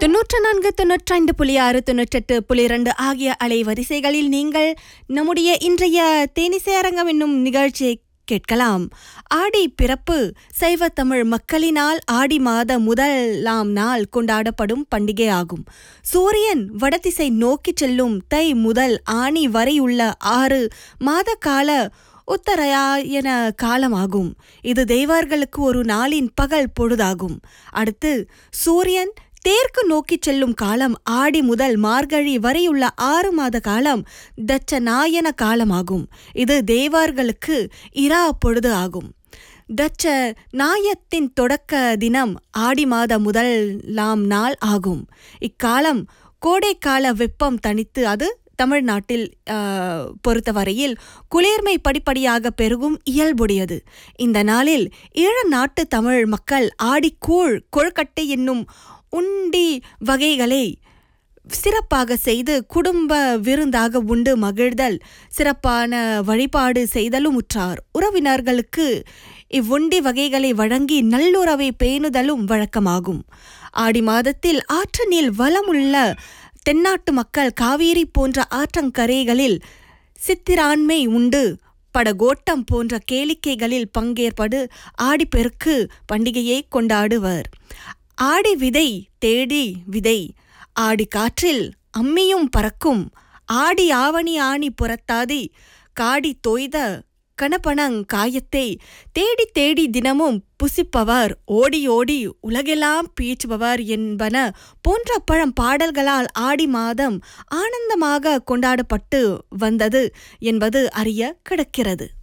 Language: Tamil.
தொன்னூற்று நான்கு தொன்னூற்றைந்து புள்ளி ஆறு தொன்னூற்றெட்டு புள்ளி இரண்டு ஆகிய அலைவரிசைகளில் நீங்கள் நம்முடைய இன்றைய தேனிசை அரங்கம் என்னும் நிகழ்ச்சியை கேட்கலாம் ஆடி பிறப்பு சைவ தமிழ் மக்களினால் ஆடி மாத முதலாம் நாள் கொண்டாடப்படும் பண்டிகை ஆகும் சூரியன் வடதிசை நோக்கிச் செல்லும் தை முதல் ஆணி வரை உள்ள ஆறு மாத கால உத்தராயண காலமாகும் இது தெய்வர்களுக்கு ஒரு நாளின் பகல் பொழுதாகும் அடுத்து சூரியன் தேர்க்கு நோக்கிச் செல்லும் காலம் ஆடி முதல் மார்கழி வரையுள்ள ஆறு மாத காலம் தட்சநாயன காலமாகும் இது தேவார்களுக்கு இரா பொழுது ஆகும் தட்ச நாயத்தின் தொடக்க தினம் ஆடி மாத முதலாம் நாள் ஆகும் இக்காலம் கோடைக்கால வெப்பம் தணித்து அது தமிழ்நாட்டில் ஆஹ், பொறுத்தவரையில் குளிர்மை படிப்படியாக பெருகும் இயல்புடையது இந்த நாளில் ஈழ நாட்டு தமிழ் மக்கள் ஆடிக்கூழ் கொழுக்கட்டை என்னும் உண்டி வகைகளை சிறப்பாக செய்து குடும்ப விருந்தாக உண்டு மகிழ்தல் சிறப்பான வழிபாடு செய்தலும் உற்றார் உறவினர்களுக்கு இவ்வுண்டி வகைகளை வழங்கி நல்லுறவை பேணுதலும் வழக்கமாகும் ஆடி மாதத்தில் ஆற்று நீர் வளமுள்ள தென்னாட்டு மக்கள் காவேரி போன்ற ஆற்றங்கரைகளில் சித்திராண்மை உண்டு படகோட்டம் போன்ற கேளிக்கைகளில் பங்கேற்பது ஆடிப்பெருக்கு பண்டிகையை கொண்டாடுவர் ஆடி விதை தேடி விதை ஆடி காற்றில் அம்மியும் பறக்கும் ஆடி ஆவணி ஆணி புறத்தாதி காடி தோய்த கணப்பனங் காயத்தை தேடி தேடி தினமும் புசிப்பவர் ஓடி ஓடி உலகெல்லாம் பீச்சுபவர் என்பன போன்ற பழம் பாடல்களால் ஆடி மாதம் ஆனந்தமாக கொண்டாடப்பட்டு வந்தது என்பது அறிய கிடக்கிறது